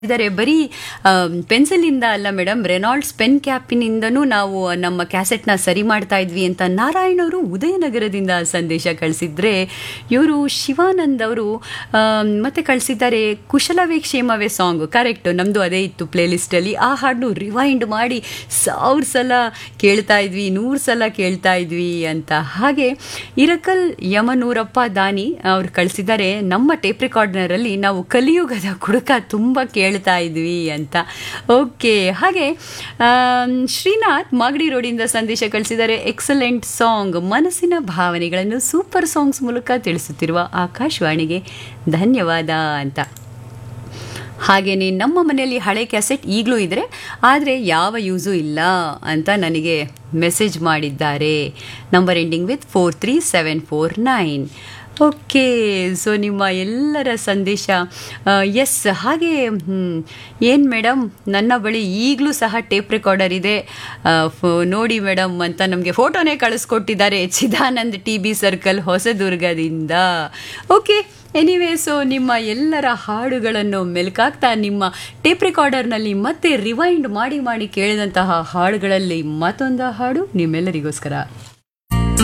ಇದ್ದಾರೆ ಬರೀ ಪೆನ್ಸಿಲಿಂದ ಅಲ್ಲ ಮೇಡಮ್ ರೆನಾಲ್ಡ್ಸ್ ಪೆನ್ ಕ್ಯಾಪಿನಿಂದನೂ ನಾವು ನಮ್ಮ ಕ್ಯಾಸೆಟ್ನ ಸರಿ ಮಾಡ್ತಾ ಇದ್ವಿ ಅಂತ ನಾರಾಯಣ್ ಅವರು ಉದಯನಗರದಿಂದ ಸಂದೇಶ ಕಳಿಸಿದ್ರೆ ಇವರು ಶಿವಾನಂದ್ ಅವರು ಮತ್ತೆ ಕಳಿಸಿದ್ದಾರೆ ಕುಶಲವೇ ಕ್ಷೇಮವೇ ಸಾಂಗ್ ಕರೆಕ್ಟ್ ನಮ್ಮದು ಅದೇ ಇತ್ತು ಪ್ಲೇಲಿಸ್ಟಲ್ಲಿ ಆ ಹಾಡನ್ನು ರಿವೈಂಡ್ ಮಾಡಿ ಸಾವಿರ ಸಲ ಕೇಳ್ತಾ ಇದ್ವಿ ನೂರು ಸಲ ಕೇಳ್ತಾ ಇದ್ವಿ ಅಂತ ಹಾಗೆ ಇರಕಲ್ ಯಮನೂರಪ್ಪ ದಾನಿ ಅವ್ರು ಕಳಿಸಿದ್ದಾರೆ ನಮ್ಮ ಟೇಪ್ ರೆಕಾರ್ಡ್ನರಲ್ಲಿ ನಾವು ಕಲಿಯುಗದ ಕುಡುಕ ತುಂಬ ಕೇಳ್ತಾ ಇದ್ವಿ ಅಂತ ಓಕೆ ಹಾಗೆ ಶ್ರೀನಾಥ್ ಮಾಗಡಿ ರೋಡಿಂದ ಸಂದೇಶ ಕಳಿಸಿದ್ದಾರೆ ಎಕ್ಸಲೆಂಟ್ ಸಾಂಗ್ ಮನಸ್ಸಿನ ಭಾವನೆಗಳನ್ನು ಸೂಪರ್ ಸಾಂಗ್ಸ್ ಮೂಲಕ ತಿಳಿಸುತ್ತಿರುವ ಆಕಾಶವಾಣಿಗೆ ಧನ್ಯವಾದ ಅಂತ ಹಾಗೆಯೇ ನಮ್ಮ ಮನೆಯಲ್ಲಿ ಹಳೆ ಕ್ಯಾಸೆಟ್ ಈಗಲೂ ಇದ್ದರೆ ಆದರೆ ಯಾವ ಯೂಸು ಇಲ್ಲ ಅಂತ ನನಗೆ ಮೆಸೇಜ್ ಮಾಡಿದ್ದಾರೆ number ending with four three seven four nine okay so ನಿಮ್ಮ ಎಲ್ಲರ ಸಂದೇಶ ಎಸ್ ಹಾಗೆ ಏನು ಮೇಡಮ್ ನನ್ನ ಬಳಿ ಈಗಲೂ ಸಹ ಟೇಪ್ ರೆಕಾರ್ಡರ್ ಇದೆ ನೋಡಿ ಮೇಡಮ್ ಅಂತ ನಮಗೆ ಫೋಟೋನೇ ಕಳಿಸ್ಕೊಟ್ಟಿದ್ದಾರೆ ಚಿದಾನಂದ್ ಟಿ ಬಿ ಸರ್ಕಲ್ ಹೊಸದುರ್ಗದಿಂದ ಓಕೆ ಎನಿವೇ ಸೊ ನಿಮ್ಮ ಎಲ್ಲರ ಹಾಡುಗಳನ್ನು ಮೆಲ್ಕಾಗ್ತಾ ನಿಮ್ಮ ಟೇಪ್ ರೆಕಾರ್ಡರ್ನಲ್ಲಿ ಮತ್ತೆ ರಿವೈಂಡ್ ಮಾಡಿ ಮಾಡಿ ಕೇಳಿದಂತಹ ಹಾಡುಗಳಲ್ಲಿ ಮತ್ತೊಂದು ಹಾಡು ನಿಮ್ಮೆಲ್ಲರಿಗೋಸ್ಕರ